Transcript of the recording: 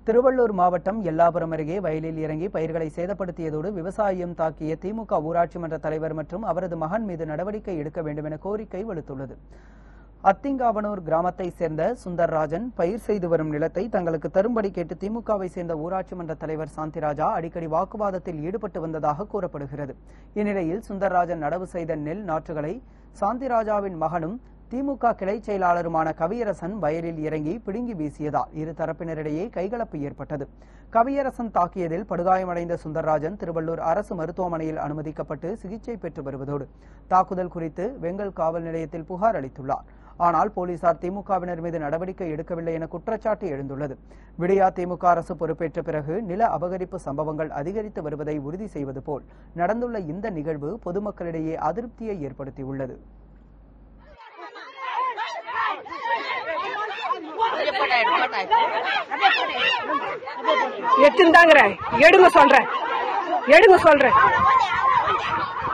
திருவள்ளூர் மாவட்டம் எல்லாபுரம் அருகே வயலில் இறங்கி பயிர்களை சேதப்படுத்தியதோடு விவசாயியும் தாக்கிய திமுக ஊராட்சி மன்ற தலைவர் மற்றும் அவரது மகன் மீது நடவடிக்கை எடுக்க வேண்டும் என கோரிக்கை வலுத்துள்ளது அத்திங்காவனூர் கிராமத்தை சேர்ந்த சுந்தர்ராஜன் பயிர் செய்து வரும் நிலத்தை தங்களுக்கு தரும்படி கேட்டு திமுகவை சேர்ந்த ஊராட்சி மன்ற தலைவர் சாந்திராஜா அடிக்கடி வாக்குவாதத்தில் ஈடுபட்டு வந்ததாக கூறப்படுகிறது இந்நிலையில் சுந்தர்ராஜன் நடவு செய்த நெல் நாற்றுகளை சாந்திராஜாவின் மகனும் திமுக கிளை செயலாளருமான கவியரசன் வயலில் இறங்கி பிடுங்கி வீசியதால் இரு தரப்பினரிடையே கைகலப்பு ஏற்பட்டது கவியரசன் தாக்கியதில் படுகாயமடைந்த சுந்தர்ராஜன் திருவள்ளூர் அரசு மருத்துவமனையில் அனுமதிக்கப்பட்டு சிகிச்சை பெற்று வருவதோடு தாக்குதல் குறித்து வெங்கல் காவல் நிலையத்தில் புகார் அளித்துள்ளார் ஆனால் போலீசார் திமுகவினர் மீது நடவடிக்கை எடுக்கவில்லை என குற்றச்சாட்டு எழுந்துள்ளது விடியா திமுக அரசு பொறுப்பேற்ற பிறகு நில அபகரிப்பு சம்பவங்கள் அதிகரித்து வருவதை உறுதி செய்வது போல் நடந்துள்ள இந்த நிகழ்வு பொதுமக்களிடையே அதிருப்தியை ஏற்படுத்தியுள்ளது எடுத்துன்னு தாங்கிறேன் எடுங்க சொல்றேன் எடுங்க சொல்றேன்